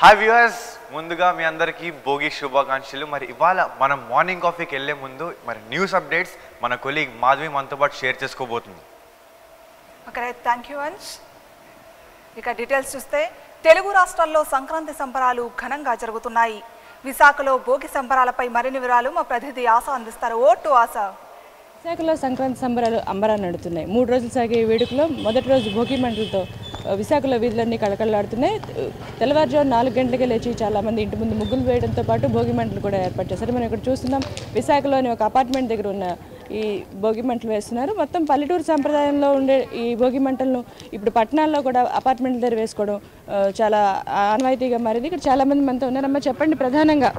Hi viewers ముందుగా మీ అందరికీ భోగి శుభాకాంక్షలు మరి ఇవాళ మనం మార్నింగ్ కాఫీకి వెళ్ళే ముందు మరి న్యూస్ అప్డేట్స్ మన కొలీగ్ మాధవి మనతో పాటు షేర్ చేసుకోబోతుంది ఓకే థ్యాంక్ యూ అంజ్ ఇక డీటెయిల్స్ చూస్తే తెలుగు రాష్ట్రాల్లో సంక్రాంతి సంబరాలు ఘనంగా జరుగుతున్నాయి విశాఖలో భోగి సంబరాలపై మరిన్ని వివరాలు మా ప్రతినిధి ఆశ అందిస్తారు ఓటు ఆశ విశాఖలో సంక్రాంతి సంబరాలు అంబరాన్ని నడుతున్నాయి మూడు రోజులు సాగే ఈ వేడుకలో మొదటి రోజు భోగి మంటలతో ఆ, విశాఖలో వీధులన్నీ కళకళలాడుతున్నాయి తెల్లవారుజాము నాలుగు గంటలకే లేచి చాలా మంది ఇంటి ముందు ముగ్గులు వేయడంతో పాటు భోగి మంటలు కూడా ఏర్పాటు చేశారు మనం ఇక్కడ చూస్తున్నాం విశాఖలోని ఒక అపార్ట్మెంట్ దగ్గర ఉన్న ఈ భోగి మంటలు వేస్తున్నారు మొత్తం పల్లెటూరు సంప్రదాయంలో ఉండే ఈ భోగి మంటలను ఇప్పుడు పట్టణాల్లో కూడా అపార్ట్మెంట్ల దగ్గర వేసుకోవడం ఆ, చాలా ఆనవాయితీగా మారింది ఇక్కడ చాలా మంది మనతో ఉన్నారమ్మా చెప్పండి ప్రధానంగా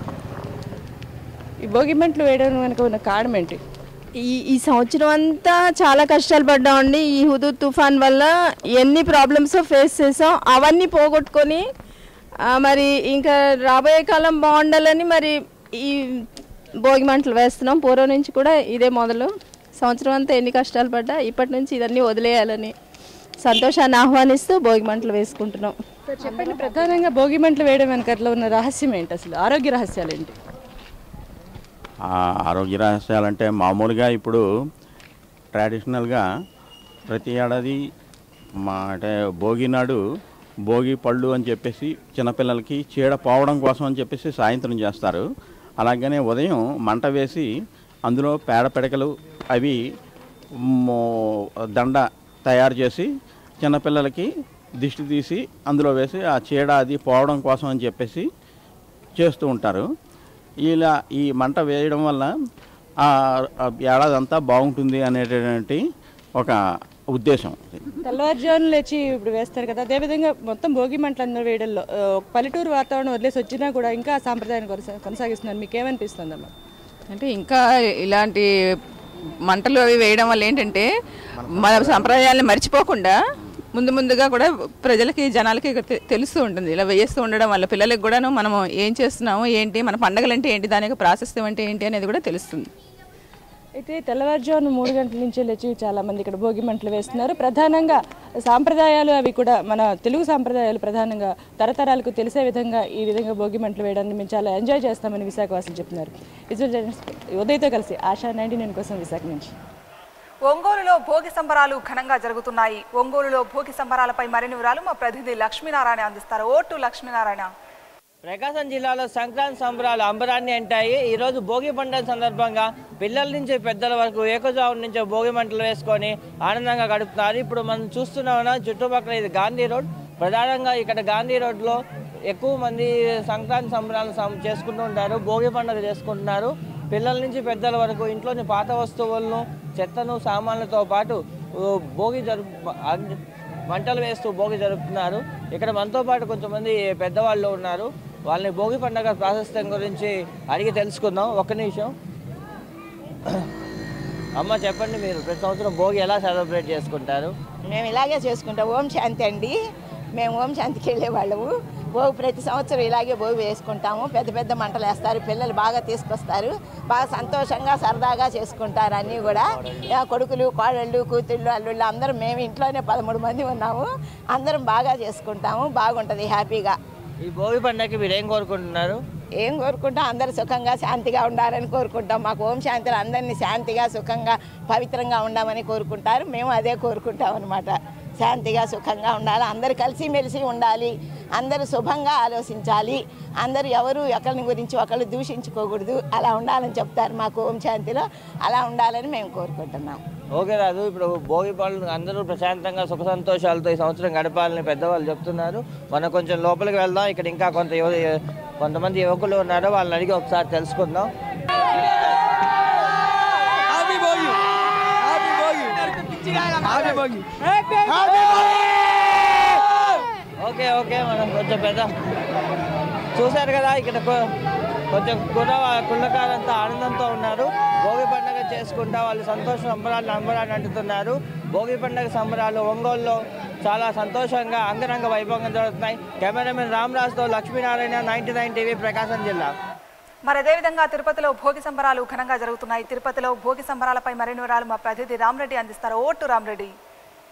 ఈ భోగి మంటలు వేయడం వెనుక ఉన్న కారణం ఏంటి ఈ ఈ సంవత్సరం అంతా చాలా కష్టాలు పడ్డామండి ఈ హుదూ తుఫాన్ వల్ల ఎన్ని ప్రాబ్లమ్స్ ఫేస్ చేసాం అవన్నీ పోగొట్టుకొని ఆ, మరి ఇంకా రాబోయే కాలం బాగుండాలని మరి ఈ భోగి మంటలు వేస్తున్నాం పూర్వం నుంచి కూడా ఇదే మొదలు సంవత్సరం అంతా ఎన్ని కష్టాలు పడ్డా ఇప్పటి నుంచి ఇదన్నీ వదిలేయాలని సంతోషాన్ని ఆహ్వానిస్తూ భోగి మంటలు వేసుకుంటున్నాం సార్ చెప్పండి ప్రధానంగా భోగి మంటలు వేయడం వెనకట్లో ఉన్న రహస్యం ఏంటి అసలు ఆరోగ్య రహస్యాలు ఏంటి ఆ ఆరోగ్య రహస్యాలంటే మామూలుగా ఇప్పుడు ట్రెడిషనల్గా ప్రతి ఏడాది మా అంటే భోగి నాడు భోగి పళ్ళు అని చెప్పేసి చిన్నపిల్లలకి చీడ పోవడం కోసం అని చెప్పేసి సాయంత్రం చేస్తారు అలాగనే ఉదయం మంట వేసి అందులో పేడ పిడకలు అవి మో- దండ తయారు చేసి చిన్నపిల్లలకి దిష్టి తీసి అందులో వేసి ఆ చీడ అది పోవడం కోసం అని చెప్పేసి చేస్తూ ఉంటారు ఇలా ఈ మంట వేయడం వల్ల ఆ ఆ ఏడాది అంతా బాగుంటుంది అనేటటువంటి ఒక ఉద్దేశం తెల్లవారుజామున లేచి ఇప్పుడు వేస్తారు కదా అదేవిధంగా మొత్తం భోగి మంటలు అందరూ వేయడంలో ఆ, ఒక పల్లెటూరు వాతావరణం వదిలేసి వచ్చినా కూడా ఇంకా ఆ సాంప్రదాయాన్ని కొనసా- కొనసాగిస్తున్నారు మీకు ఏమనిపిస్తుందమ్మా అంటే ఇంకా ఇలాంటి మంటలు అవి వేయడం వల్ల ఏంటంటే మన సంప్రదాయాలను మర్చిపోకుండా ముందు ముందుగా కూడా ప్రజలకి జనాలకి ఇక తె- తెలుస్తూ ఉంటుంది ఇలా వేస్తూ ఉండడం వల్ల పిల్లలకి కూడాను మనం ఏం చేస్తున్నాము ఏంటి మన పండగలు అంటే ఏంటి దాని యొక్క ప్రాశస్త్యం అంటే ఏంటి అనేది కూడా తెలుస్తుంది అయితే తెల్లవారుజామున మూడు గంటల నుంచి లేచి చాలా మంది ఇక్కడ భోగి మంటలు వేస్తున్నారు ప్రధానంగా సాంప్రదాయాలు అవి కూడా మన తెలుగు సాంప్రదాయాలు ప్రధానంగా తరతరాలకు తెలిసే విధంగా ఈ విధంగా భోగి మంటలు వేయడాన్ని మేము చాలా ఎంజాయ్ చేస్తామని విశాఖవాసులు చెప్తున్నారు విజువల్ జర్నలిస్ట్ ఉదయ్తో కలిసి ఆశా నైన్టీ నేను కోసం విశాఖ నుంచి ఒంగోలులో భోగి సంబరాలు ఘనంగా జరుగుతున్నాయి ఒంగోలులో భోగి సంబరాలపై మరిన్ని వివరాలు మా ప్రతినిధి లక్ష్మీనారాయణ అందిస్తారు ఓటు లక్ష్మీనారాయణ ప్రకాశం జిల్లాలో సంక్రాంతి సంబరాలు అంబరాన్ని అంటాయి ఈ రోజు భోగి పండుగ సందర్భంగా పిల్లల నుంచి పెద్దల వరకు ఏకజాము నుంచి భోగి మంటలు వేసుకొని ఆనందంగా గడుపుతున్నారు ఇప్పుడు మనం చూస్తున్నాం చుట్టుపక్కల ఇది గాంధీ రోడ్ ప్రధానంగా ఇక్కడ గాంధీ రోడ్లో ఎక్కువ మంది సంక్రాంతి సంబరాలు సం- చేసుకుంటూ ఉంటారు భోగి పండుగ చేసుకుంటున్నారు పిల్లల నుంచి పెద్దల వరకు ఇంట్లోని పాత వస్తువులను చెత్తను సామాన్లతో పాటు ఓ, భోగి జరుపు అగ్ని- మంటలు వేస్తూ భోగి జరుపుతున్నారు ఇక్కడ మనతో పాటు కొంతమంది పెద్దవాళ్ళు ఉన్నారు వాళ్ళని భోగి పండుగ ప్రాశస్త్యం గురించి అడిగి తెలుసుకుందాం ఒక్క నిమిషం అమ్మ చెప్పండి మీరు ప్రతి సంవత్సరం భోగి ఎలా సెలబ్రేట్ చేసుకుంటారు మేము ఇలాగే చేసుకుంటాం ఓం శాంతి అండి మేము ఓం శాంతికి వెళ్ళే వాళ్ళము భోగి ప్రతి సంవత్సరం ఇలాగే భోగి వేసుకుంటాము పెద్ద పెద్ద మంటలు వేస్తారు పిల్లలు బాగా తీసుకొస్తారు బాగా సంతోషంగా సరదాగా చేసుకుంటారు అన్నీ కూడా ఆ, కొడుకులు కోడళ్ళు కూతుళ్ళు అల్లుళ్ళు అందరం మేము ఇంట్లోనే పదమూడు మంది ఉన్నాము అందరం బాగా చేసుకుంటాము బాగుంటుంది హ్యాపీగా ఈ భోగి పండుగకి మీరు ఏం కోరుకుంటున్నారు ఏం కోరుకుంటాం అందరూ సుఖంగా శాంతిగా ఉండాలని కోరుకుంటాం మాకు ఓం శాంతిలో అందరినీ శాంతిగా సుఖంగా పవిత్రంగా ఉండమని కోరుకుంటారు మేము అదే కోరుకుంటాం అనమాట శాంతిగా సుఖంగా ఉండాలి అందరు కలిసిమెలిసి ఉండాలి అందరూ శుభంగా ఆలోచించాలి అందరూ ఎవరు ఒకరిని గురించి ఒకళ్ళు దూషించుకోకూడదు అలా ఉండాలని చెప్తారు మాకు ఓం శాంతిలో అలా ఉండాలని మేము కోరుకుంటున్నాం ఓకే రాదు ఇప్పుడు భోగి పళ్ళు అందరూ ప్రశాంతంగా సుఖ సంతోషాలతో ఈ సంవత్సరం గడపాలని పెద్దవాళ్ళు చెప్తున్నారు మనం కొంచెం లోపలికి వెళ్దాం ఇక్కడ ఇంకా కొంత యువ కొంతమంది యువకులు ఉన్నారు వాళ్ళని అడిగి ఒకసారి తెలుసుకుందాం ఓకే ఓకే మనం కొంచెం పెద్ద చూశారు కదా ఇక్కడ కొ- కొంచెం కుర్ర కుళ్ళకారంతా ఆనందంతో ఉన్నారు భోగి పండుగ చేసుకుంటా వాళ్ళు సంతోషం సంబరాలు అంబరాన్ని అంటున్నారు భోగి పండుగ సంబరాలు ఒంగోలులో చాలా సంతోషంగా అంగరంగ వైభవంగా జరుగుతున్నాయి కెమెరామెన్ రామరాజుతో Lakshminarayana ninety nine TV Prakasam జిల్లా మరి అదేవిధంగా తిరుపతిలో భోగి సంబరాలు ఘనంగా జరుగుతున్నాయి తిరుపతిలో భోగి సంబరాలపై మరిన్ని వివరాలు మా ప్రతినిధి రామరెడ్డి అందిస్తారు ఓటు రామరెడ్డి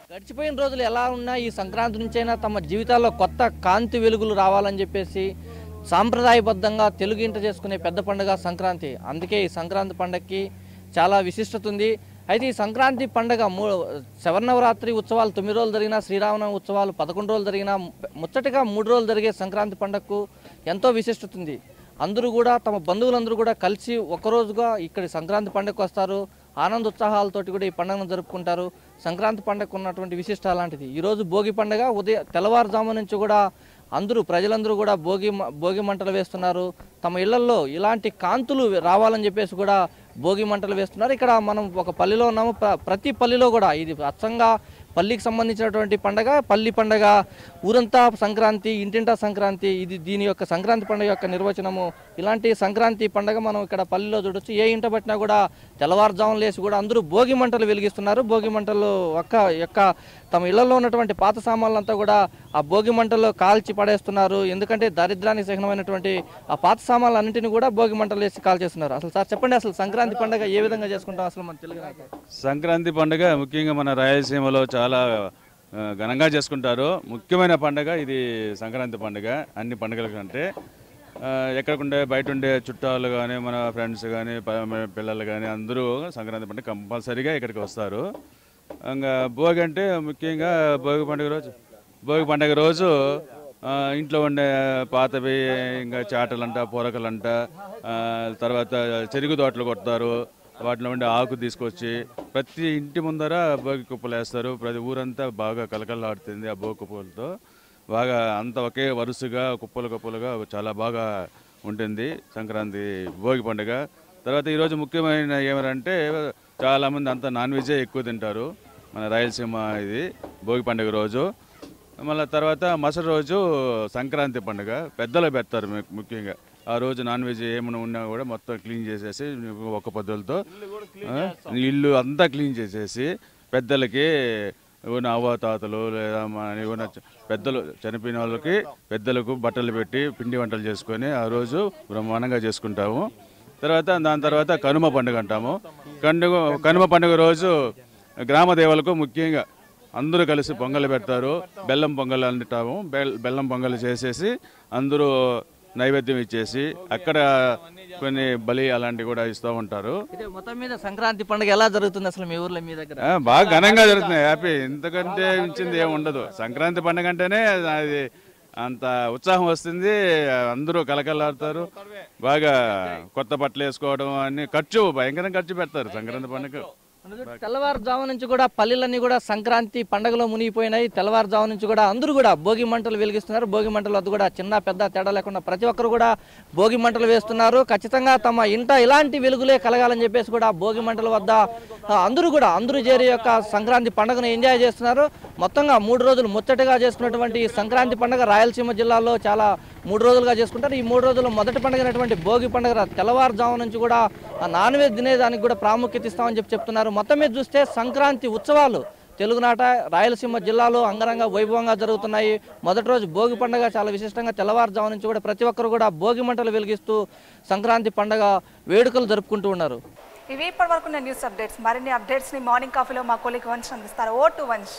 గడిచిపోయిన రోజులు ఎలా ఉన్నా ఈ సంక్రాంతి నుంచైనా తమ జీవితాల్లో కొత్త కాంతి వెలుగులు రావాలని చెప్పేసి సాంప్రదాయబద్ధంగా తెలుగు ఇంట చేసుకునే పెద్ద పండుగ సంక్రాంతి అందుకే ఈ సంక్రాంతి పండగకి చాలా విశిష్టత ఉంది అయితే ఈ సంక్రాంతి పండగ మూ శవన్నవరాత్రి ఉత్సవాలు తొమ్మిది రోజులు జరిగిన శ్రీరామనవమి ఉత్సవాలు పదకొండు రోజులు జరిగిన ముచ్చటగా మూడు రోజులు జరిగే సంక్రాంతి పండగకు ఎంతో విశిష్టత ఉంది అందరూ కూడా తమ బంధువులందరూ కూడా కలిసి ఒకరోజుగా ఇక్కడి సంక్రాంతి పండుగకు వస్తారు ఆనంద ఉత్సాహాలతోటి కూడా ఈ పండుగను జరుపుకుంటారు సంక్రాంతి పండుగకు ఉన్నటువంటి విశిష్ట అలాంటిది ఈరోజు భోగి పండుగ ఉదయం తెల్లవారుజాము నుంచి కూడా అందరూ ప్రజలందరూ కూడా భోగి మ- భోగి మంటలు వేస్తున్నారు తమ ఇళ్లలో ఇలాంటి కాంతులు రావాలని చెప్పేసి కూడా భోగి మంటలు వేస్తున్నారు ఇక్కడ మనం ఒక పల్లిలో ఉన్నాము ప్ర- ప్రతి పల్లిలో కూడా ఇది అచ్చంగా పల్లికి సంబంధించినటువంటి పండగ పల్లి పండగ ఊరంతా సంక్రాంతి ఇంటింటా సంక్రాంతి ఇది దీని యొక్క సంక్రాంతి పండుగ యొక్క నిర్వచనము ఇలాంటి సంక్రాంతి పండగ మనం ఇక్కడ పల్లిలో చూడొచ్చు ఏ ఇంట పట్టినా కూడా తెల్లవారుజామున లేసి కూడా అందరూ భోగి మంటలు వెలిగిస్తున్నారు భోగి మంటలు ఒక్క యొక్క తమ ఇళ్లలో ఉన్నటువంటి పాత సామాన్లంతా కూడా ఆ భోగి మంటల్లో కాల్చి పడేస్తున్నారు ఎందుకంటే దరిద్రానికి చిహ్నమైనటువంటి ఆ పాత సామాన్లన్నింటినీ కూడా భోగి మంటలు వేసి కాల్ చేస్తున్నారు అసలు సార్ చెప్పండి అసలు సంక్రాంతి పండుగ ఏ విధంగా చేసుకుంటాం అసలు మన తెలుగు నాయకులు? సంక్రాంతి పండుగ ముఖ్యంగా మన రాయలసీమలో చాలా ఆ, ఘనంగా చేసుకుంటారు ముఖ్యమైన పండుగ ఇది సంక్రాంతి పండుగ అన్ని పండుగల కంటే ఆ, ఎక్కడికుండే బయట ఉండే చుట్టాలు కానీ మన ఫ్రెండ్స్ కానీ పిల్లలు కానీ అందరూ సంక్రాంతి పండుగ కంపల్సరీగా ఇక్కడికి వస్తారు ఇంకా భోగి అంటే ముఖ్యంగా భోగి పండుగ రోజు భోగి పండుగ రోజు ఆ, ఇంట్లో ఉండే పాతవి ఇంకా చాటలంట పొరకలంట ఆ, తర్వాత చెరుకు తోటలు కొడతారు వాటిలో ఉండే ఆకు తీసుకొచ్చి ప్రతి ఇంటి ముందర భోగి కుప్పలు వేస్తారు ప్రతి ఊరంతా బాగా కలకలలాడుతుంది ఆ భోగి కుప్పలతో బాగా అంత ఒకే వరుసగా కుప్పలు కుప్పలుగా చాలా బాగా ఉంటుంది సంక్రాంతి భోగి పండుగ తర్వాత ఈరోజు ముఖ్యమైన ఏమంటే చాలామంది అంతా నాన్ వెజే ఎక్కువ తింటారు మన రాయలసీమ ఇది భోగి పండుగ రోజు మళ్ళీ తర్వాత మరుసటి రోజు సంక్రాంతి పండుగ పెద్దలు పెడతారు ము- ముఖ్యంగా ఆ రోజు నాన్ వెజ్ ఏమైనా ఉన్నా కూడా మొత్తం క్లీన్ చేసేసి ఒక పద్ధతులతో ఆ, ఇల్లు అంతా క్లీన్ చేసేసి పెద్దలకి ఉన్న అవ్వ తాతలు లేదా మన ఏమైనా చ- పెద్దలు చనిపోయిన వాళ్ళకి పెద్దలకు బట్టలు పెట్టి పిండి వంటలు చేసుకొని ఆ రోజు బ్రహ్మాండంగా చేసుకుంటాము తర్వాత దాని తర్వాత కనుమ పండుగ అంటాము కనుమ కనుమ పండుగ రోజు గ్రామ దేవతలకు ముఖ్యంగా అందరూ కలిసి పొంగల్ పెడతారు బెల్లం పొంగల్ అంటాము బెల్ బెల్లం పొంగల్ చేసేసి అందరూ నైవేద్యం ఇచ్చేసి అక్కడ కొన్ని బలి అలాంటివి కూడా ఇస్తూ ఉంటారు అయితే మొత్తం మీద సంక్రాంతి పండుగ ఎలా జరుగుతుంది అసలు మీ ఊర్లో మీ దగ్గర ఆ, బాగా ఘనంగా జరుగుతుంది హ్యాపీ ఇంతకంటే మించింది ఏమి ఉండదు సంక్రాంతి పండుగ అంటేనే అది అంత ఉత్సాహం వస్తుంది అందరూ కలకలాడతారు బాగా కొత్త బట్టలు వేసుకోవడం అన్ని ఖర్చు భయంకరంగా ఖర్చు పెడతారు సంక్రాంతి పండుగ తెల్లవారుజాము నుంచి కూడా పల్లెలన్నీ కూడా సంక్రాంతి పండగలో మునిగిపోయినాయి తెల్లవారుజాము నుంచి కూడా అందరూ కూడా భోగి మంటలు వెలిగిస్తున్నారు భోగి మంటల వద్ద కూడా చిన్న పెద్ద తేడా లేకుండా ప్రతి ఒక్కరు కూడా భోగి మంటలు వేస్తున్నారు ఖచ్చితంగా తమ ఇంట ఇలాంటి వెలుగులే కలగాలని చెప్పేసి కూడా భోగి మంటల వద్ద ఆ, అందరూ కూడా అందరూ చేరి యొక్క సంక్రాంతి పండుగను ఎంజాయ్ చేస్తున్నారు మొత్తంగా మూడు రోజులు ముచ్చటగా చేసుకున్నటువంటి ఈ సంక్రాంతి పండుగ రాయలసీమ జిల్లాలో చాలా మూడు రోజులుగా చేసుకుంటారు ఈ మూడు రోజుల్లో మొదటి పండుగ అయినటువంటి భోగి పండుగ తెల్లవారుజాము నుంచి కూడా ఆ నాన్ వెజ్ తినేదానికి కూడా ప్రాముఖ్యత ఇస్తామని చెప్పి చెప్తున్నారు మొత్తం మీద చూస్తే సంక్రాంతి ఉత్సవాలు తెలుగునాట రాయలసీమ జిల్లాలో అంగరంగ వైభవంగా జరుగుతున్నాయి మొదటి రోజు భోగి పండుగ చాలా విశిష్టంగా తెల్లవారుజాము నుంచి కూడా ప్రతి ఒక్కరు కూడా భోగి మంటలు వెలిగిస్తూ సంక్రాంతి పండుగ వేడుకలు జరుపుకుంటూ ఉన్నారు ఇవి ఇప్పటి వరకు న్యూస్ అప్డేట్స్ మరిన్ని అప్డేట్స్ ని మార్నింగ్ కాఫీలో మా కొలిక్ వంశ్ అందిస్తారు ఓ టు వంశ్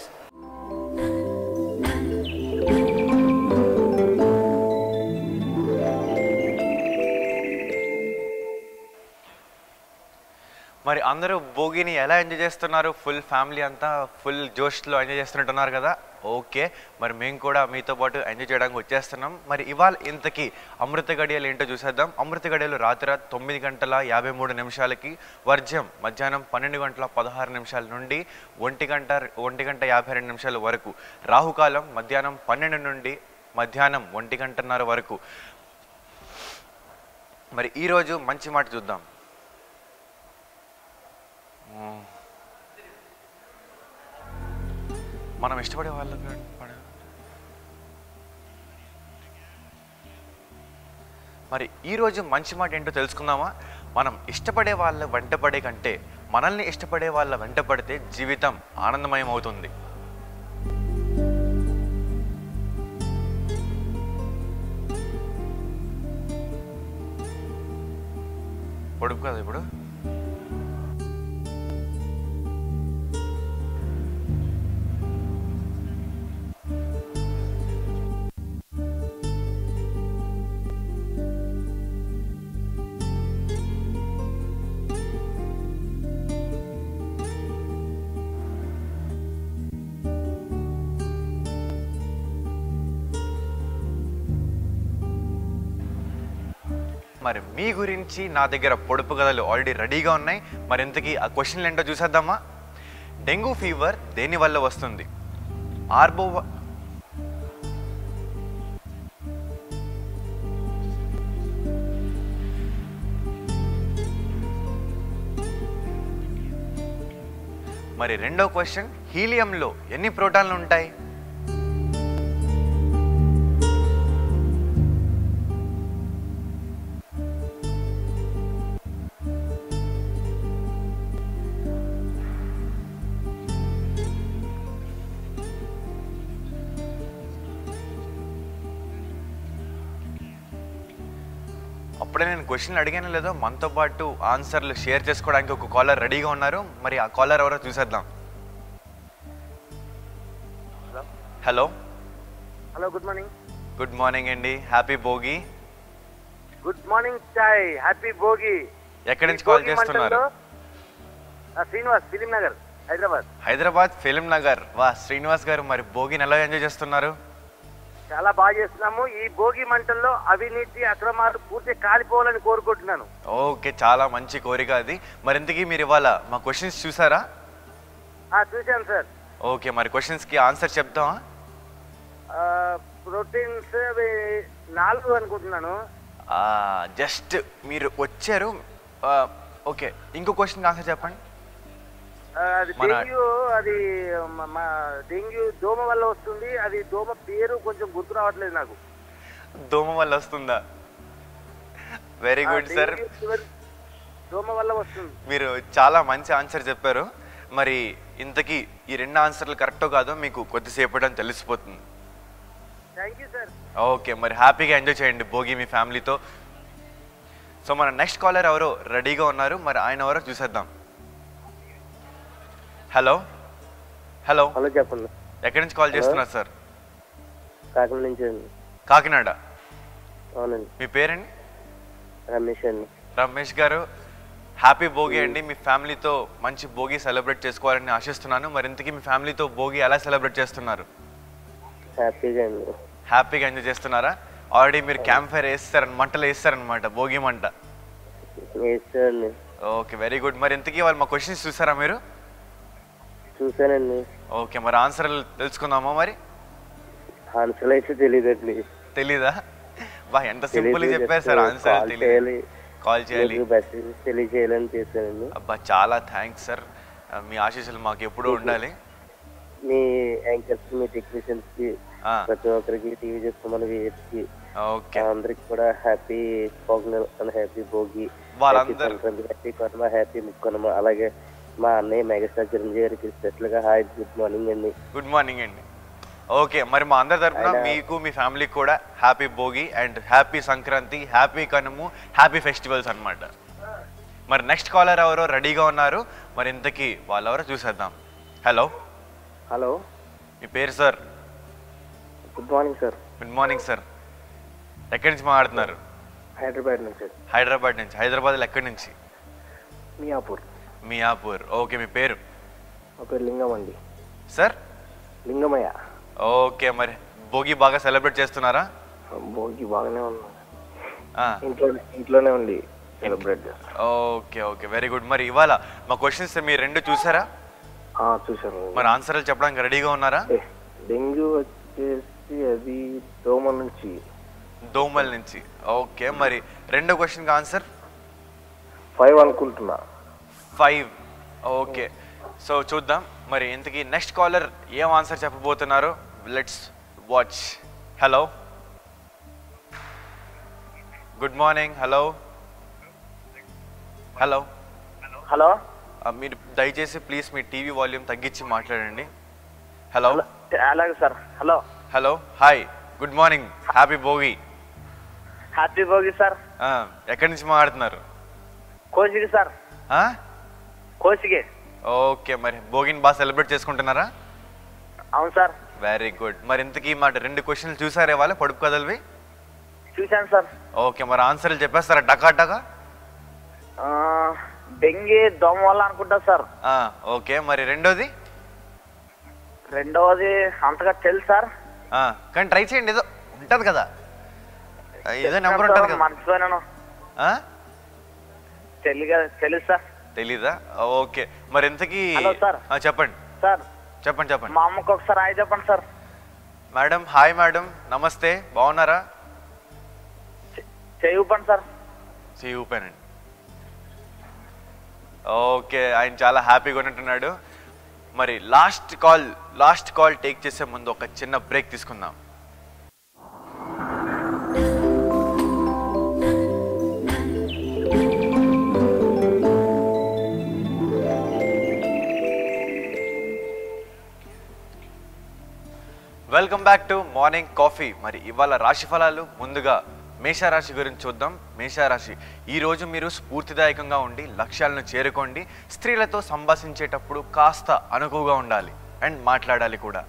మరి అందరూ భోగిని ఎలా ఎంజాయ్ చేస్తున్నారు ఫుల్ ఫ్యామిలీ అంతా ఫుల్ జోష్లో ఎంజాయ్ చేస్తున్నట్టున్నారు కదా ఓకే మరి మేము కూడా మీతో పాటు ఎంజాయ్ చేయడానికి వచ్చేస్తున్నాం మరి ఇవాళ ఇంతకీ అమృత గడియలు ఏంటో చూసేద్దాం అమృత గడియలు రాత్రి తొమ్మిది గంటల యాభై మూడు నిమిషాలకి వర్జ్యం మధ్యాహ్నం పన్నెండు గంటల పదహారు నిమిషాల నుండి ఒంటి గంట ఒంటి గంట యాభై రెండు నిమిషాల వరకు రాహుకాలం మధ్యాహ్నం పన్నెండు నుండి మధ్యాహ్నం ఒంటి గంటన్నర వరకు మరి ఈరోజు మంచి మాట చూద్దాం మనం ఇష్టపడే వాళ్ళకి పడ- మరి ఈరోజు మంచి మాట ఏంటో తెలుసుకుందామా మనం ఇష్టపడే వాళ్ళ వెంటపడే కంటే మనల్ని ఇష్టపడే వాళ్ళ వెంట పడితే జీవితం ఆనందమయం అవుతుంది పొడుపు కదా ఇప్పుడు మరి మీ గురించి నా దగ్గర పొడుపు కథలు ఆల్రెడీ రెడీగా ఉన్నాయి మరి ఇంతకీ ఆ క్వశ్చన్లు ఏంటో చూసేద్దామా డెంగ్యూ ఫీవర్ దేని వల్ల వస్తుంది ఆర్బో మరి రెండో క్వశ్చన్ హీలియంలో ఎన్ని ప్రోటాన్లు ఉంటాయి అప్పుడే నేను క్వశ్చన్ అడిగాను లేదో మనతో పాటు ఆన్సర్లు షేర్ చేసుకోవడానికి ఒక కాలర్ రెడీగా ఉన్నారు మరి ఆ కాలర్ ఎవరో చూసేద్దాం hello hello good morning good morning అండి హ్యాపీ భోగి గుడ్ మార్నింగ్ చాయ్ హ్యాపీ భోగి ఎక్కడి నుంచి ఈ కాల్ భోగి చేస్తున్నారు మంటల్లో, ఆ, శ్రీనివాస్ ఫిలిం నగర్ హైదరాబాద్ హైదరాబాద్ ఫిలిం నగర్ వా శ్రీనివాస్ గారు మరి భోగిని ఎలా ఎంజాయ్ చేస్తున్నారు చాలా బాగా చేస్తున్నాము ఈ భోగి మంటల్లో అవినీతి అక్రమాలు పూర్తి కాలిపోవాలని కోరుకుంటున్నాను ఓకే చాలా మంచి కోరిక అది మరి ఇంతకీ మీరు ఇవాళ మా క్వశ్చన్స్ చూసారా ఆ, చూశాను సార్ ఓకే మరి క్వశ్చన్స్కి ఆన్సర్ చెప్తామా ప్రోటీన్స్ అవి నాలుగు అనుకుంటున్నాను జస్ట్ మీరు వచ్చారు ఆ, ఓకే ఇంకో క్వశ్చన్ ఆన్సర్ చెప్పండి ఆ, అది మన- డెంగ్యూ అది మ- మా డెంగ్యూ దోమ వల్ల వస్తుంది అది దోమ పేరు కొంచెం గుర్తు రావట్లేదు నాకు దోమ వల్ల వస్తుందా వెరీ ఆ, గుడ్ సార్ డెంగ్యూ ఫీవర్ దోమ వల్ల వస్తుంది మీరు చాలా మంచి ఆన్సర్ చెప్పారు మరి ఇంతకీ ఈ రెండు ఆన్సర్లు కరెక్టో కాదో మీకు కొద్దిసేపటి అని తెలిసిపోతుంది థ్యాంక్ యూ సార్ ఓకే మరి హ్యాపీగా ఎంజాయ్ చేయండి భోగి మీ ఫ్యామిలీతో సో మన నెక్స్ట్ కాలర్ ఎవరో రెడీగా ఉన్నారు మరి ఆయన ఎవరో చూసేద్దాం హలో హలో హలో చెప్పండి ఎక్కడి నుంచి కాల్ చేస్తున్నారు సార్ కాకినాడ నుంచి అండి కాకినాడ అవునండి మీ పేరండి రమేష్ అండి రమేష్ గారు హ్యాపీ భోగి అండి మీ ఫ్యామిలీతో మంచి భోగి సెలబ్రేట్ చేసుకోవాలని ఆశిస్తున్నాను మరి ఇంతకీ మీ ఫ్యామిలీతో భోగి ఎలా సెలబ్రేట్ చేస్తున్నారు హ్యాపీగా అండి హ్యాపీగా ఎంజాయ్ చేస్తున్నారా ఆల్రెడీ మీరు క్యాంప్ ఫైర్ వేస్తారని మంటలు వేస్తారనమాట భోగి మంట వేస్తానండి ఓకే వెరీ గుడ్ మరి ఇంతకీ వాళ్ళు మా క్వశ్చన్స్ చూసారా మీరు చూశానండి ఓకే మరి ఆన్సర్ తెలుసుకుందామా మరి ఆన్సర్ అయితే తెలియదండి తెలీదా బా ఎంత సింపుల్ తెలీదు, చెప్పారు just సార్ ఆన్సర్ call చేయాలి. కాల్ చేయాలి మీకు మెసేజ్ తెలియజేయాలని చేశానండి అబ్బా చాలా థ్యాంక్స్ సార్ మీ ఆశీస్సులు మాకు ఎప్పుడూ ఉండాలి మీ యాంకర్స్ మీ టెక్నీషియన్స్ కి ఆ. ప్రతి ఒక్కరికి టీవీ చేస్తామని వేసి ఓకే అందరికి కూడా happy Pongal and happy Bhogi వాళ్ళందరూ- happy Sankranti happy Kanuma happy Mukkanuma అలాగే మా అన్నయ్య మెగాస్టార్ చిరంజీవి గారికి స్పెషల్ గా హాయ్ గుడ్ మార్నింగ్ అండి గుడ్ మార్నింగ్ అండి ఓకే మరి మా అందరి తరపున ఆయన- మీకు మీ ఫ్యామిలీకి కూడా happy Bhogi and happy Sankranti happy Kanuma happy festivals అన్నమాట మరి నెక్స్ట్ కాలర్ ఎవరో రెడీగా ఉన్నారు మరి ఇంతకీ వాళ్ళెవరో చూసేద్దాం హలో హలో మీ పేరు sir good morning sir good morning sir ఎక్కడి నుంచి మాట్లాడుతున్నారు హైదరాబాద్ నుంచి హైదరాబాద్ నుంచి హైదరాబాద్లో ఎక్కడి నుంచి మియాపూర్ మియాపూర్ ఓకే మీ పేరు మా పేరు లింగం అండి సార్ లింగమయ్య ఓకే మరి భోగి బాగా సెలబ్రేట్ చేస్తున్నారా భోగి బాగానే ఉన్నా ఆ, ఇంట్లో ఇంట్లోనే ఉండి సెలబ్రేట్ చేస్తాం ఓకే ఓకే వెరీ గుడ్ మరి ఇవాళ మా క్వశ్చన్స్ మీరు రెండు చూసారా చూశాను మరి ఆన్సర్లు చెప్పడానికి రెడీగా ఉన్నారా డెంగ్యూ వచ్చేసి అది దోమ నుంచి దోమల నుంచి ఓకే మరి రెండో క్వశ్చన్కి ఆన్సర్ ఫైవ్ అనుకుంటున్నా ఫైవ్ ఓకే సో చూద్దాం మరి ఇంతకీ నెక్స్ట్ కాలర్ ఏం ఆన్సర్ చెప్పబోతున్నారు let's watch hello good morning hello hello hello మీరు దయచేసి ప్లీజ్ మీ టీవీ వాల్యూమ్ తగ్గించి మాట్లాడండి హలో అలాగే sir hello hello hi good morning happy Bhogi happy Bhogi sir ఆ, ఎక్కడి నుంచి మాట్లాడుతున్నారు కోసికి సార్ ఆ? కోసికి ఓకే మరి భోగిని బాగా సెలబ్రేట్ చేసుకుంటున్నారా అవును సార్ వెరీ గుడ్ మరి ఇంతకీ మాట రెండు క్వశ్చన్లు చూసారే వాళ్ళ పొడుపు కదలవి చూశాను సార్ ఓకే మరి ఆన్సర్లు చెప్పేస్తారా టకా టకా ఆ, డెంగీ దోమ వల్ల అనుకుంటా సార్ ఆ, ఓకే మరి రెండోది రెండవది అంతగా తెలుసు సార్ ఆ, కానీ ట్రై చేయండి ఏదో ఉంటుంది కదా ఆ, ఏదో నెంబర్ ఉంటుంది కదా మర్చిపోయినాను ఆ, ఆ? తెలుగు తెలుసు సార్ తెలీదా ఓకే మరి ఇంతకీ హలో సార్. ఆ, చెప్పండి సార్ చెప్పండి చెప్పండి మా అమ్మకి ఒకసారి హాయ్ చెప్పండి సార్ మేడం హాయ్ మేడం నమస్తే బాగున్నారా చేయి ఊపండి సార్ సీ ఊపానండి ఓకే ఆయన చాలా హ్యాపీగా ఉన్నట్టున్నాడు మరి last call last call take చేసే ముందు ఒక చిన్న బ్రేక్ తీసుకుందాం welcome back to morning coffee మరి ఇవాళ రాశి ఫలాలు ముందుగా మేషరాశి గురించి చూద్దాం మేషరాశి ఈ రోజు మీరు స్ఫూర్తిదాయకంగా ఉండి లక్ష్యాలను చేరుకోండి స్త్రీలతో సంభాషించేటప్పుడు కాస్త అనుకువగా ఉండాలి అండ్ మాట్లాడాలి కూడా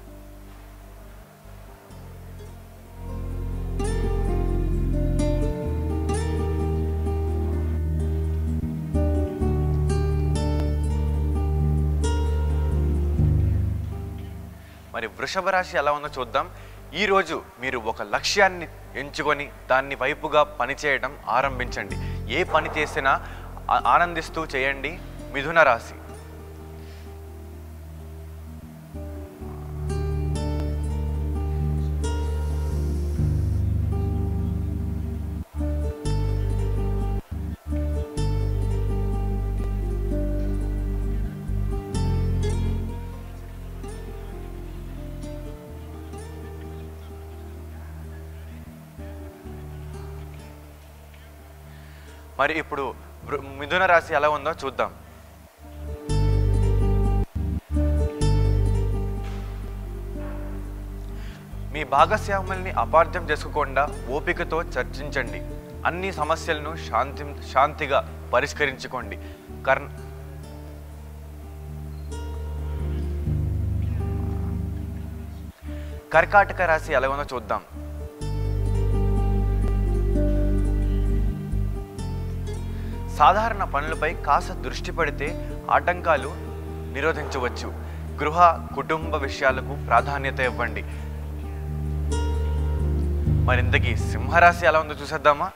మరి వృషభ రాశి ఎలా ఉందో చూద్దాం ఈ రోజు మీరు ఒక లక్ష్యాన్ని ఎంచుకొని దాన్ని వైపుగా పనిచేయడం ఆరంభించండి ఏ పని చేసినా ఆ- ఆనందిస్తూ చేయండి మిథున రాశి మరి ఇప్పుడు వృ- మిథున రాశి ఎలా ఉందో చూద్దాం మీ భాగస్వాముల్ని అపార్థం చేసుకోకుండా ఓపికతో చర్చించండి అన్ని సమస్యలను శాంతి శాంతిగా పరిష్కరించుకోండి కర్ణ కర్కాటక రాశి ఎలా ఉందో చూద్దాం సాధారణ పనులపై కాస్త దృష్టి పెడితే ఆటంకాలు నిరోధించవచ్చు గృహ కుటుంబ విషయాలకు ప్రాధాన్యత ఇవ్వండి మరింతకీ సింహరాశి ఎలా ఉందో చూసేద్దామా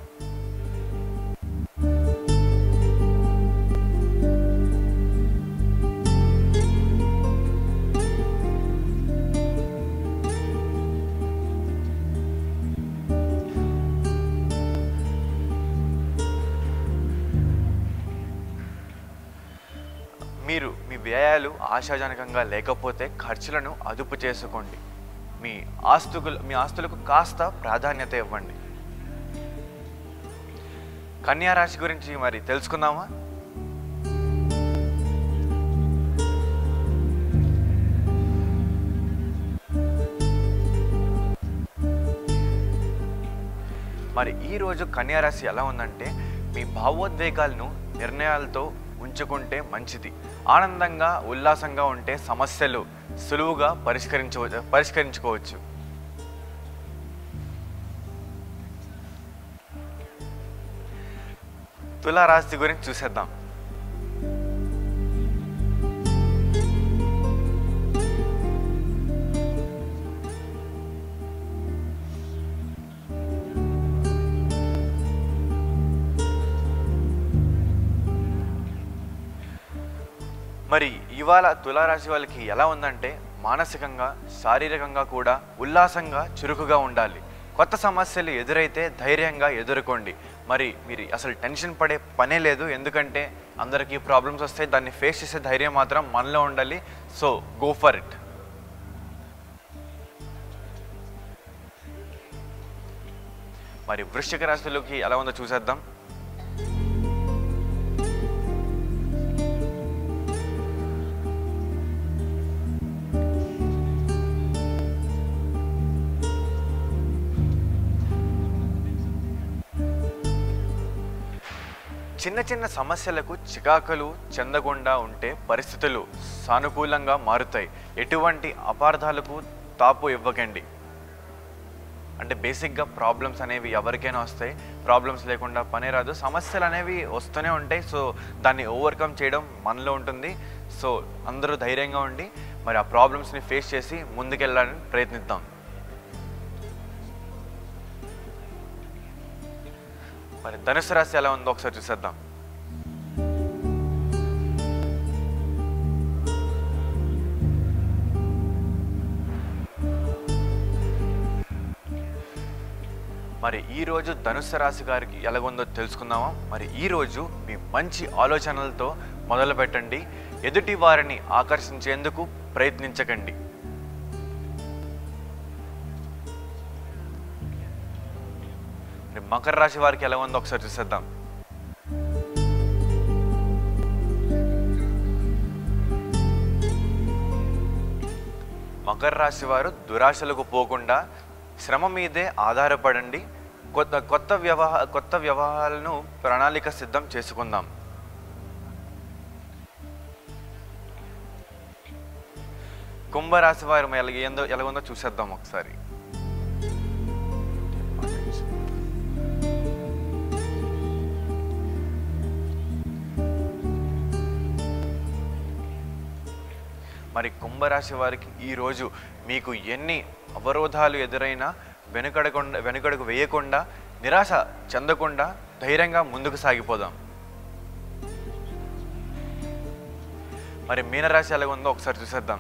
మీరు మీ వ్యయాలు ఆశాజనకంగా లేకపోతే ఖర్చులను అదుపు చేసుకోండి మీ ఆస్తులు మీ ఆస్తులకు కాస్త ప్రాధాన్యత ఇవ్వండి కన్యా రాశి గురించి మరి తెలుసుకుందామా మరి ఈ రోజు కన్యా రాశి ఎలా ఉందంటే మీ భావోద్వేగాలను నిర్ణయాలతో ఉంచుకుంటే మంచిది ఆనందంగా ఉల్లాసంగా ఉంటే సమస్యలు సులువుగా పరిష్కరించవచ్చు పరిష్కరించుకోవచ్చు తులా రాశి గురించి చూసేద్దాం మరి ఇవాళ తులారాశి వాళ్ళకి ఎలా ఉందంటే మానసికంగా శారీరకంగా కూడా ఉల్లాసంగా చురుకుగా ఉండాలి కొత్త సమస్యలు ఎదురైతే ధైర్యంగా ఎదుర్కోండి మరి మీరు అసలు టెన్షన్ పడే పనే లేదు ఎందుకంటే అందరికీ ప్రాబ్లమ్స్ వస్తే దాన్ని ఫేస్ చేసే ధైర్యం మాత్రం మనలో ఉండాలి సో గో ఫర్ ఇట్ మరి వృశ్చిక రాశిలోకి ఎలా ఉందో చూసేద్దాం చిన్న చిన్న సమస్యలకు చికాకులు చెందకుండా ఉంటే పరిస్థితులు సానుకూలంగా మారుతాయి ఎటువంటి అపార్థాలకు తాపు ఇవ్వకండి అంటే బేసిక్గా ప్రాబ్లమ్స్ అనేవి ఎవరికైనా వస్తాయి ప్రాబ్లమ్స్ లేకుండా పనే రాదు సమస్యలు అనేవి వస్తూనే ఉంటాయి సో దాన్ని ఓవర్కమ్ చేయడం మనలో ఉంటుంది సో అందరూ ధైర్యంగా ఉండి మరి ఆ ప్రాబ్లమ్స్ని ఫేస్ చేసి ముందుకెళ్ళాలని ప్రయత్నిద్దాం మరి ధనుసు రాశి ఎలా ఉందో ఒకసారి చూసేద్దాం మరి ఈ రోజు ధనుసు రాశి గారికి ఎలాగుందో తెలుసుకుందామా మరి ఈ రోజు మీ మంచి ఆలోచనలతో మొదలు పెట్టండి ఎదుటి వారిని ఆకర్షించేందుకు ప్రయత్నించకండి మరి మకర రాశి వారికి ఎలా ఉందో ఒకసారి చూసేద్దాం మకర రాశి వారు దురాశలకు పోకుండా శ్రమ మీదే ఆధారపడండి కొత్త కొత్త వ్యవహ కొత్త వ్యవహారాలను ప్రణాళిక సిద్ధం చేసుకుందాం కుంభరాశి వారు ఎలాగ ఏందో ఎలాగుందో చూసేద్దాం ఒకసారి మరి కుంభరాశి వారికి ఈరోజు మీకు ఎన్ని అవరోధాలు ఎదురైనా వెనుకడకుండా వెనుకడుగు వేయకుండా నిరాశ చెందకుండా ధైర్యంగా ముందుకు సాగిపోదాం మరి మీనరాశి ఎలా ఉందో ఒకసారి చూసేద్దాం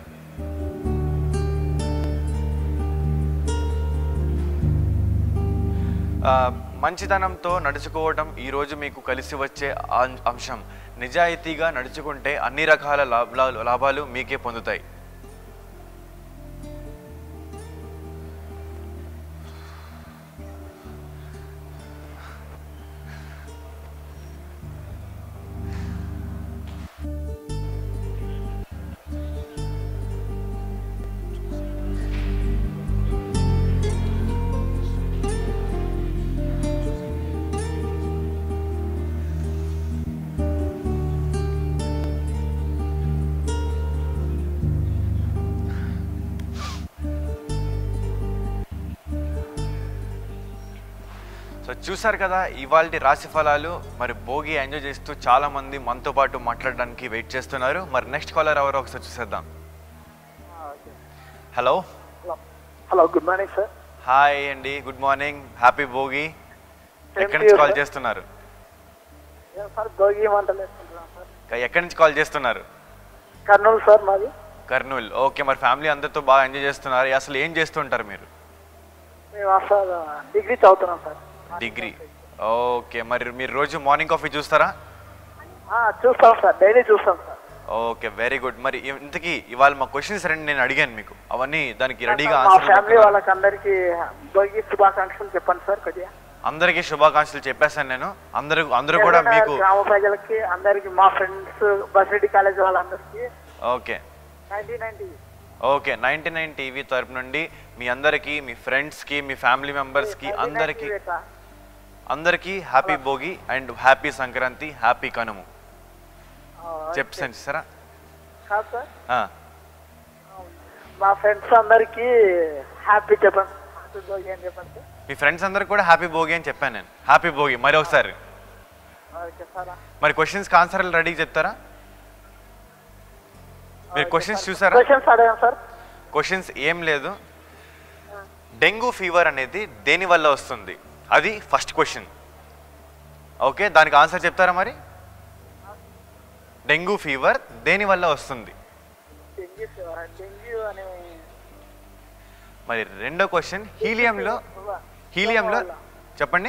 ఆ, మంచితనంతో నడుచుకోవడం ఈరోజు మీకు కలిసి వచ్చే అం- అంశం నిజాయితీగా నడుచుకుంటే అన్ని రకాల లాభాలు లాభాలు మీకే పొందుతాయి సో చూసారు కదా ఇవాళ రాశి ఫలాలు మరి భోగి ఎంజాయ్ చేస్తూ చాలా మంది మనతో పాటు మాట్లాడడానికి వెయిట్ చేస్తున్నారు మరి నెక్స్ట్ కాలర్ ఎవరో ఒకసారి చూసేద్దాం hello hello good morning sir hi అండి good morning happy Bhogi Same ఎక్కడి to నుంచి you, కాల్ sir. చేస్తున్నారు సార్ భోగి మంటలు వేసుకుంటున్నాం సార్ క- ఎక్కడి నుంచి కాల్ చేస్తున్నారు కర్నూలు సార్ మాది కర్నూలు ఓకే మరి ఫ్యామిలీ అందరితో బాగా ఎంజాయ్ చేస్తున్నారు అసలు ఏం చేస్తుంటారు మీరు మేము సార్ డిగ్రీ చదువుతున్నాం సార్ డిగ్రీ ఓకే మరి మీరు రోజు మార్నింగ్ కాఫీ చూస్తారా ఆ, చూస్తాం సార్ డైలీ చూస్తాం సార్ ఓకే వెరీ గుడ్ మరి ఇంతకీ ఇవాళ మా క్వశ్చన్స్ రెండు నేను అడిగాను మీకు అవన్నీ దానికి రెడీగా మా ఆన్సర్ ఫ్యామిలీ వాళ్ళకి అందరికి భోగి శుభాకాంక్షలు చెప్పండి సార్ కొద్దిగా అందరికీ శుభాకాంక్షలు చెప్పేశాను నేను అందరూ అందరూ కూడా ఏదైనా మీకు గ్రామ ప్రజలకి అందరికి మా ఫ్రెండ్స్ బసిరెడ్డి కాలేజ్ వాళ్ళందరికీ okay nineteen ninety okay ninety nine TV తరపు నుండి మీ అందరికీ మీ ఫ్రెండ్స్కి మీ ఫ్యామిలీ మెంబర్స్కి అందరికీ అందరికీ happy Bhogi and happy Sankranti happy Kanumu చెప్పాను సరా కాదు సార్ మా ఫ్రెండ్స్ అందరికి హ్యాపీ చెప్పండి హ్యాపీ భోగి అని చెప్పండి సార్ మీ ఫ్రెండ్స్ అందరికి కూడా హ్యాపీ భోగి అని చెప్పాను నేను హ్యాపీ భోగి మరి ఒకసారి ఓకే సార్ మరి క్వశ్చన్స్కి ఆన్సర్లు రెడీ చెప్తారా మీరు క్వశ్చన్స్ చూసారా క్వశ్చన్స్ అడగాం సార్ క్వశ్చన్స్ ఏం లేదు డెంగ్యూ ఫీవర్ అనేది దేని వల్ల వస్తుంది అది ఫస్ట్ క్వశ్చన్ ఓకే దానికి ఆన్సర్ చెప్తారా మరి డెంగ్యూ ఫీవర్ దేని వల్ల వస్తుంది డెంగ్యూ ఫీవర్ డెంగ్యూ అనే మరి రెండో క్వశ్చన్ హీలియంలో హీలియంలో చెప్పండి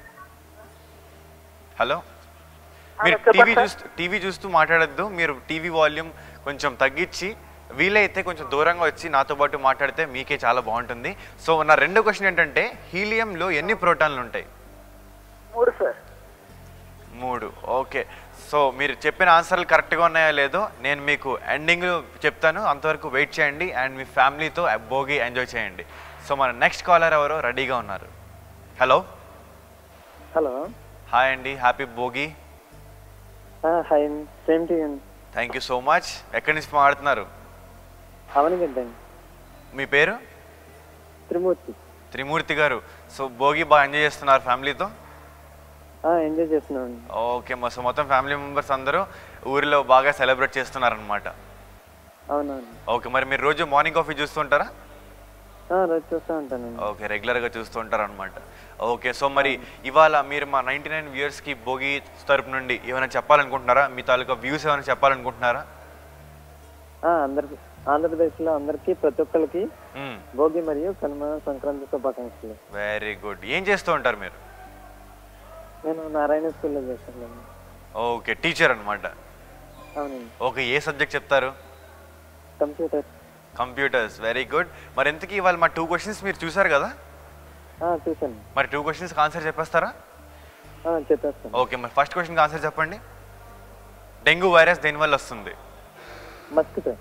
హలో మీరు చెప్పండి టీవీ సార్. చూస్తూ టీవీ చూస్తూ మాట్లాడొద్దు మీరు టీవీ వాల్యూమ్ కొంచెం తగ్గించి వీలైతే కొంచెం దూరంగా వచ్చి నాతో పాటు మాట్లాడితే మీకే చాలా బాగుంటుంది సో నా రెండో క్వశ్చన్ ఏంటంటే హీలియంలో ఎన్ని ప్రోటాన్లు ఉంటాయి మూడు సార్ మూడు ఓకే సో మీరు చెప్పిన ఆన్సర్లు కరెక్ట్గా ఉన్నాయో లేదో నేను మీకు ఎండింగ్ చెప్తాను అంతవరకు వెయిట్ చేయండి అండ్ మీ ఫ్యామిలీతో భోగి ఎంజాయ్ చేయండి సో మన నెక్స్ట్ కాలర్ ఎవరో రెడీగా ఉన్నారు హలో హలో హాయ్ అండి happy Bhogi hi same to thank you so much ఎక్కడి నుంచి మాట్లాడుతున్నారు అవనిగడ్డ మీ పేరు త్రిమూర్తి త్రిమూర్తి గారు సో భోగి బాగా ఎంజాయ్ చేస్తున్నారు ఫ్యామిలీతో ఎంజాయ్ చేస్తున్నాను ఓకే సో మొత్తం ఫ్యామిలీ మెంబర్స్ అందరూ ఊరిలో బాగా సెలబ్రేట్ చేస్తున్నారనమాట అవునవును ఓకే మరి మీరు రోజు మార్నింగ్ కాఫీ చూస్తుంటారా ఆ, రోజు చూస్తూ ఉంటానండి ఓకే రెగ్యులర్గా చూస్తూ ఉంటారు అనమాట ఓకే సో మరి ఇవాళ మీరు మా నైంటీ నైన్ వ్యూయర్స్కి భోగి తరపు నుండి ఏమైనా చెప్పాలనుకుంటున్నారా మీ తాలూకా వ్యూస్ ఏమైనా చెప్పాలనుకుంటున్నారా ఆ, అందరికి ఆంధ్రప్రదేశ్లో అందరికీ ప్రతి ఒక్కరికి మ్మ్. భోగి మరియు కనుమ సంక్రాంతి శుభాకాంక్షలు వెరీ గుడ్ ఏం చేస్తూ ఉంటారు మీరు నేను నారాయణ స్కూల్లో చేస్తాను ఓకే టీచర్ అనమాట అవునండి ఓకే ఏ సబ్జెక్ట్ చెప్తారు కంప్యూటర్ కంప్యూటర్స్ వెరీ గుడ్ మరి ఎంతకీ ఇవాళ మా టూ క్వశ్చన్స్ మీరు చూసారు కదా ఆ, చూశాను మరి టూ క్వశ్చన్స్కి ఆన్సర్ చెప్పేస్తారా ఆ, చెప్పేస్తాను ఓకే మరి ఫస్ట్ క్వశ్చన్కి ఆన్సర్ చెప్పండి డెంగ్యూ వైరస్ దేనివల్ల వస్తుంది మస్కిటో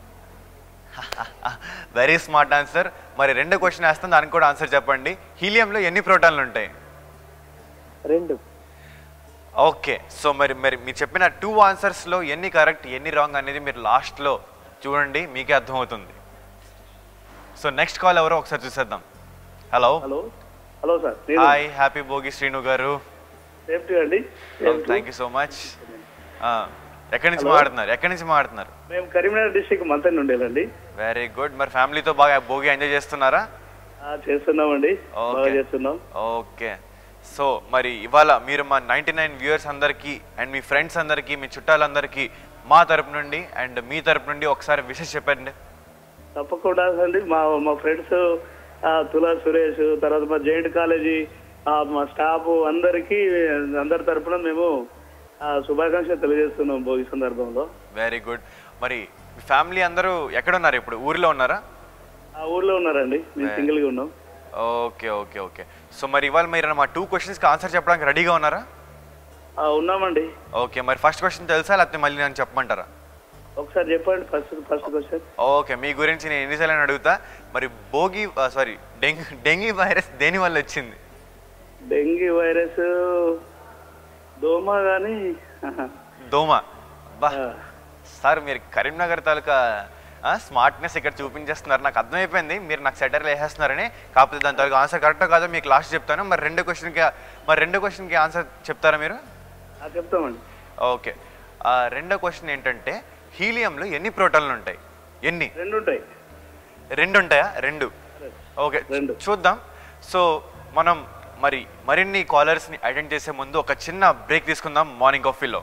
వెరీ స్మార్ట్ ఆన్సర్ మరి రెండో క్వశ్చన్ వేస్తాను దానికి కూడా ఆన్సర్ చెప్పండి హీలియంలో ఎన్ని ప్రోటాన్లు ఉంటాయి రెండు ఓకే సో మరి మరి మీరు చెప్పిన టూ ఆన్సర్స్లో ఎన్ని కరెక్ట్ ఎన్ని రాంగ్ అనేది మీరు లాస్ట్లో చూడండి మీకే అర్థమవుతుంది సో నెక్స్ట్ కాల్ ఎవరో ఒకసారి చూసేద్దాం హలో హలో హలో సార్ నేను హాయ్ హ్యాపీ భోగి శ్రీను గారు సేఫ్టీ అండి థ్యాంక్ యూ సో మచ్ ఎక్కడి నుంచి Hello. మాట్లాడుతున్నారు ఎక్కడి నుంచి మాట్లాడుతున్నారు మేము కరీంనగర్ డిస్టిక్ మంతన్ ఉండేదండి వెరీ గుడ్ మరి ఫ్యామిలీతో బాగా భోగి ఎంజాయ్ చేస్తున్నారా చేస్తున్నామండి బాగా ఓకే చేస్తున్నాం ఓకే సో మరి ఇవాళ మీరు మా నైంటీ నైన్ వ్యూయర్స్ అందరికీ అండ్ మీ ఫ్రెండ్స్ అందరికీ మీ చుట్టాలందరికీ మా తరపు నుండి అండ్ మీ తరపు నుండి ఒకసారి విషయం చెప్పండి తప్పకుండా అండి మా మా ఫ్రెండ్స్ తులా సురేష్ తర్వాత మా జైంట్ కాలేజీ ఆ, మా స్టాఫ్ అందరికీ అందరి తరపున మేము ఆ, శుభాకాంక్షలు తెలియజేస్తున్నాం భోగి సందర్భంలో వెరీ గుడ్ మరి మీ ఫ్యామిలీ అందరూ ఎక్కడ ఉన్నారు ఇప్పుడు ఊరిలో ఉన్నారా ఆ ఊర్లో ఉన్నారండి మేము Very- సింగిల్ గా ఉన్నాం ఓకే ఓకే ఓకే సో మరి ఇవాళ మీరు మా టూ క్వశ్చన్స్కి ఆన్సర్ చెప్పడానికి రెడీగా ఉన్నారా ఆ, ఉన్నామండి ఓకే మరి ఫస్ట్ క్వశ్చన్ తెలుసా లేకపోతే మళ్ళీ నేను చెప్పమంటారా ఒకసారి చెప్పండి ఫస్ట్ ఫస్ట్ క్వశ్చన్ ఓకే మీ గురించి నేను ఎన్నిసార్లు అడుగుతా మరి Bhogi sorry dengue dengue virus దేని వల్ల వచ్చింది డెంగీ వైరస్ దోమ కానీ దోమ బా సార్ మీరు కరీంనగర్ తాలూకా స్మార్ట్నెస్ ఇక్కడ చూపించేస్తున్నారు నాకు అర్థమైపోయింది మీరు నాకు సెటర్లు వేసేస్తున్నారని కాకపోతే దాని తాలూకా ఆన్సర్ కరెక్టో కాదో మీకు లాస్ట్ చెప్తాను మరి రెండో క్వశ్చన్కి మరి రెండో క్వశ్చన్కి ఆన్సర్ చెప్తారా మీరు చెప్తామండి ఓకే ఆ, రెండో క్వశ్చన్ ఏంటంటే హీలియంలో ఎన్ని ప్రోటాన్లు ఉంటాయి ఎన్ని రెండు ఉంటాయి రెండు ఉంటాయా రెండు ఓకే చూద్దాం సో మనం మరి మరిన్ని కాలర్స్ని అటెండ్ చేసే ముందు ఒక చిన్న బ్రేక్ తీసుకుందాం మార్నింగ్ కాఫీలో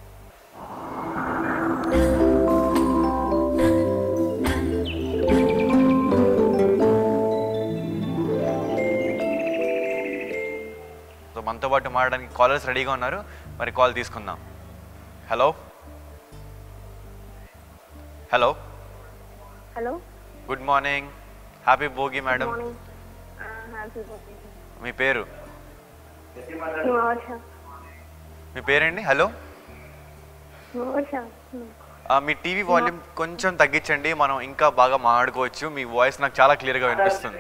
సో మనతో పాటు మాట్లాడడానికి కాలర్స్ రెడీగా ఉన్నారు మరి కాల్ తీసుకుందాం hello hello hello good morning happy Bhogi madam morning happy birthday మీ పేరు వర్ష మీ పేరేంటి హలో వర్ష ఆ, మీ టీవీ వాల్యూమ్ కొంచెం తగ్గించండి మనం ఇంకా బాగా మాట్లాడుకోవచ్చు మీ వాయిస్ నాకు చాలా క్లియర్గా వినిపిస్తుంది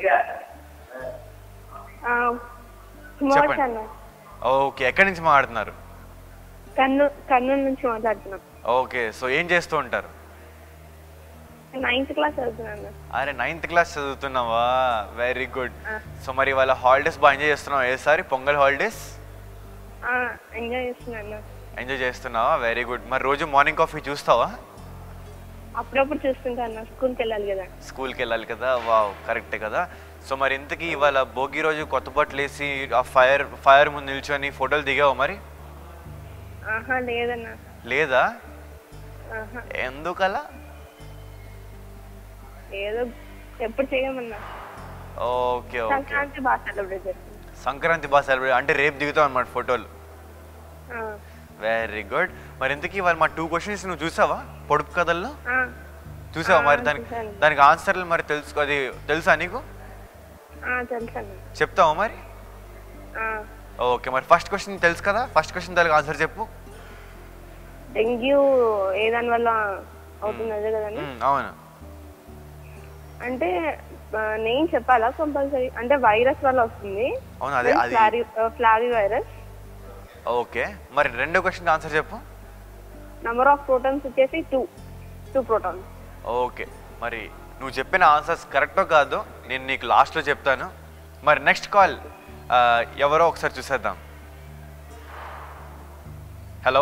వర్ష చెప్పండి. అన్న ఓకే ఎక్కడి నుంచి మాట్లాడుతున్నారు కర్నూలు కర్నూలు నుంచి మాట్లాడుతున్నాం ఓకే సో ఏం చేస్తూ ఉంటారు నైన్త్ క్లాస్ చదువుతున్నాను అరే నైన్త్ క్లాస్ చదువుతున్నావా వెరీ గుడ్ సో మరి వాళ్ళ హాలిడేస్ బాగా ఎంజాయ్ చేస్తున్నావా ఏసారి పొంగల్ హాలిడేస్ ఎంజాయ్ చేస్తున్నాను ఎంజాయ్ చేస్తున్నావా వెరీ గుడ్ మరి రోజు మార్నింగ్ కాఫీ చూస్తావా అప్పుడప్పుడు చూస్తుంటాను స్కూల్కి వెళ్ళాలి కదా స్కూల్కి వెళ్ళాలి కదా వావ్ కరెక్టే కదా సో మరి ఇంతకీ ఇవాళ భోగి రోజు కొత్త బట్టలు వేసి ఆ ఫైర్ ఫైర్ ముందు నిల్చొని ఫోటోలు దిగావు మరి ఆహా లేదన్న లేదా ఆహా ఎందుకలా ఏదో ఎప్పుడు చేయమన్నా ఓకే ఓకే సంక్రాంతి బాగా సెలబ్రేట్ చేస్తాం సంక్రాంతి బాగా సెలబ్రేట్ అంటే రేపు దిగుతావు అనమాట ఫోటోలు ఆ, వెరీ గుడ్ మరి ఇంతకీ ఇవాళ మా టూ క్వశ్చన్స్ నువ్వు చూసావా పొడుపు కథల్లో ఆ, చూసావా మరి ఆ, దానికి చూశాను. దానికి ఆన్సర్లు మరి తెలుసు అది తెలుసా నీకు ఆ, తెలుసు అన్న చెప్తావా మరి ఆ, ఓకే మరి ఫస్ట్ క్వశ్చన్ తెలుసు కదా ఫస్ట్ క్వశ్చన్ దానికి ఆన్సర్ చెప్పు డెంగ్యూ ఏ దాని వల్ల అవుతుంది అదే కదండి మ్మ్, అవును అంటే ఆ, నేను చెప్పాలా కంపల్సరీ అంటే వైరస్ వల్ల వస్తుంది అవును అదే అది ఫ్లావి వైరస్ ఓకే మరి రెండో క్వశ్చన్ ఆన్సర్ చెప్పు నంబర్ ఆఫ్ ప్రోటాన్స్ వచ్చేసి టూ టూ ప్రోటాన్స్ ఓకే మరి నువ్వు చెప్పిన ఆన్సర్స్ కరెక్టో కాదో నేను నీకు లాస్ట్లో చెప్తాను మరి నెక్స్ట్ కాల్ ఎవరో ఒకసారి చూసేద్దాం హలో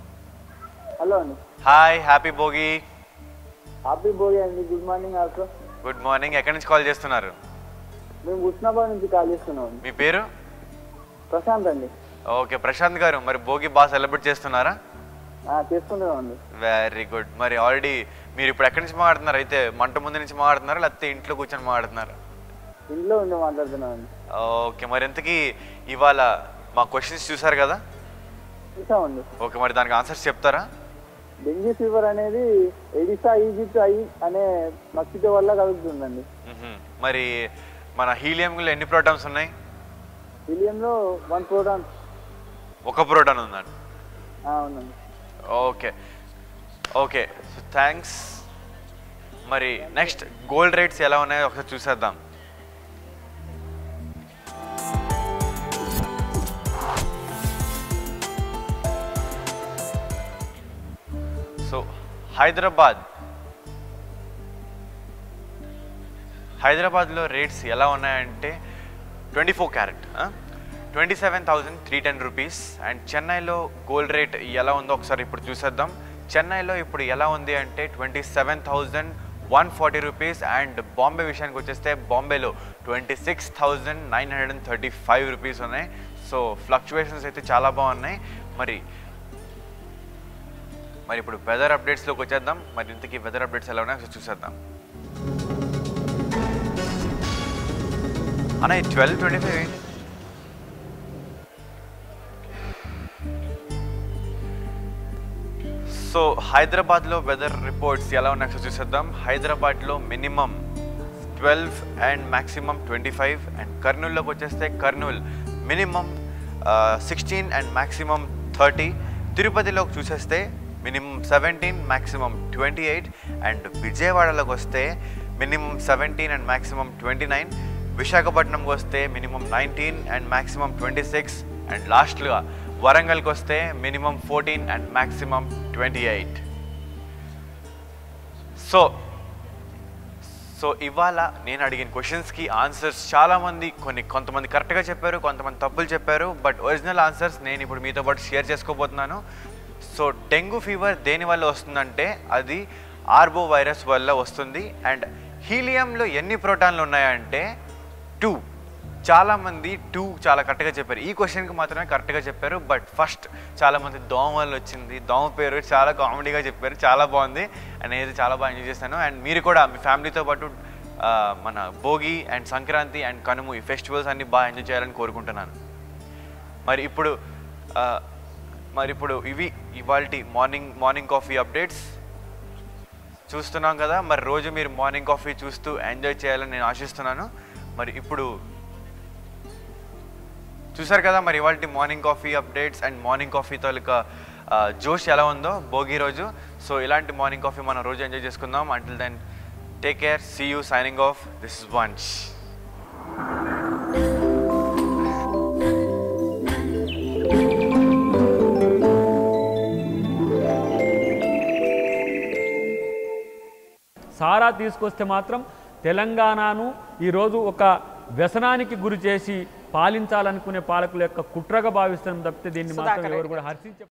హలో అండి hi happy Bhogi happy Bhogi అండి good morning also good morning ఎక్కడి నుంచి కాల్ చేస్తున్నారు మేము హుస్నాబాద్ నుంచి కాల్ చేస్తున్నాం మీ పేరు ప్రశాంత్ అండి ఓకే ప్రశాంత్ గారు మరి భోగి బాగా సెలబ్రేట్ చేస్తున్నారా ఆ, చేసుకుంటున్నాం అండి వెరీ గుడ్ మరి ఆల్రెడీ మీరు ఇప్పుడు ఎక్కడి నుంచి మాట్లాడుతున్నారు అయితే మంట ముందు నుంచి మాట్లాడుతున్నారా లేకపోతే ఇంట్లో కూర్చొని మాట్లాడుతున్నారా ఇంట్లో ఉండి మాట్లాడుతున్నాం అండి ఓకే మరి ఇంతకీ ఇవాళ మా క్వశ్చన్స్ చూసారు కదా చూసామండి ఓకే మరి దానికి ఆన్సర్స్ చెప్తారా డెంగ్యూ ఫీవర్ అనేది ఎడిసా ఈజిప్ట్ ఐ అనే మస్కిటో వల్ల కలుగుతుందండి మ్హూ. మరి మన హీలియంలో ఎన్ని ప్రోటాన్స్ ఉన్నాయి హీలియంలో వన్ ప్రోటాన్ ఒక ప్రోటాన్ ఉందండి అవునండి ఓకే ఓకే సో థ్యాంక్స్ మరి నెక్స్ట్ గోల్డ్ రేట్స్ ఎలా ఉన్నాయో ఒకసారి చూసేద్దాం సో హైదరాబాద్ హైదరాబాద్లో రేట్స్ ఎలా ఉన్నాయంటే twenty four carat twenty seven thousand three ten rupees and చెన్నైలో గోల్డ్ రేట్ ఎలా ఉందో ఒకసారి ఇప్పుడు చూసేద్దాం చెన్నైలో ఇప్పుడు ఎలా ఉంది అంటే twenty seven thousand one forty rupees and Bombay విషయానికి వచ్చేస్తే బాంబేలో twenty six thousand nine hundred and thirty five rupees ఉన్నాయి సో ఫ్లక్చువేషన్స్ అయితే చాలా బాగున్నాయి మరి మరి ఇప్పుడు వెదర్ అప్డేట్స్లోకి వచ్చేద్దాం మరి ఇంతకీ వెదర్ అప్డేట్స్ ఎలా ఉన్నాయో ఒకసారి చూసేద్దాం అన్న ట్వెల్వ్ ట్వంటీ ఫైవ్ ఏంటి సో హైదరాబాద్లో వెదర్ రిపోర్ట్స్ ఎలా ఉన్నాయో ఒకసారి చూసేద్దాం హైదరాబాద్లో minimum twelve and maximum twenty five and కర్నూలులోకి వచ్చేస్తే Kurnool minimum sixteen and maximum thirty తిరుపతిలోకి చూసేస్తే minimum seventeen maximum twenty eight and విజయవాడలోకి వస్తే minimum seventeen and maximum twenty nine విశాఖపట్నంకి వస్తే minimum nineteen and maximum twenty six and లాస్ట్గా వరంగల్కి వస్తే minimum fourteen and maximum twenty eight so so ఇవాళ నేను అడిగిన క్వశ్చన్స్కి ఆన్సర్స్ చాలామంది కొన్ని కొంతమంది కరెక్ట్గా చెప్పారు కొంతమంది తప్పులు చెప్పారు బట్ ఒరిజినల్ ఆన్సర్స్ నేను ఇప్పుడు మీతో పాటు షేర్ చేసుకోబోతున్నాను సో డెంగ్యూ ఫీవర్ దేని వల్ల వస్తుందంటే అది ఆర్బో వైరస్ వల్ల వస్తుంది అండ్ హీలియంలో ఎన్ని ప్రోటాన్లు ఉన్నాయంటే టూ చాలామంది టూ చాలా కరెక్ట్గా చెప్పారు ఈ క్వశ్చన్కి మాత్రమే కరెక్ట్గా చెప్పారు బట్ ఫస్ట్ చాలామంది దోమ వల్ల వచ్చింది దోమ పేరు చాలా కామెడీగా చెప్పారు చాలా బాగుంది అనేది చాలా బాగా ఎంజాయ్ చేశాను అండ్ మీరు కూడా మీ ఫ్యామిలీతో పాటు ఆ, మన భోగి అండ్ సంక్రాంతి అండ్ కనుము ఈ ఫెస్టివల్స్ అన్ని బాగా ఎంజాయ్ చేయాలని కోరుకుంటున్నాను మరి ఇప్పుడు ఆ, మరి ఇప్పుడు ఇవి ఇవాళ మార్నింగ్ మార్నింగ్ కాఫీ అప్డేట్స్ చూస్తున్నాం కదా మరి రోజు మీరు మార్నింగ్ కాఫీ చూస్తూ ఎంజాయ్ చేయాలని నేను ఆశిస్తున్నాను మరి ఇప్పుడు చూసారు కదా మరి ఇవాళ morning coffee updates and morning coffee తాలూకా ఆ, జోష్ ఎలా ఉందో భోగి రోజు సో ఇలాంటి మార్నింగ్ కాఫీ మనం రోజు ఎంజాయ్ చేసుకుందాం until then take care see you signing off this is వంచ్ సారా తీసుకొస్తే మాత్రం తెలంగాణను ఈరోజు ఒక వ్యసనానికి గురి చేసి పాలించాలనుకునే పాలకుల యొక్క కుట్రగా భావిస్తాం తప్పితే దీన్ని మాత్రం సుధాకర్ ఎవరు కూడా హర్షించే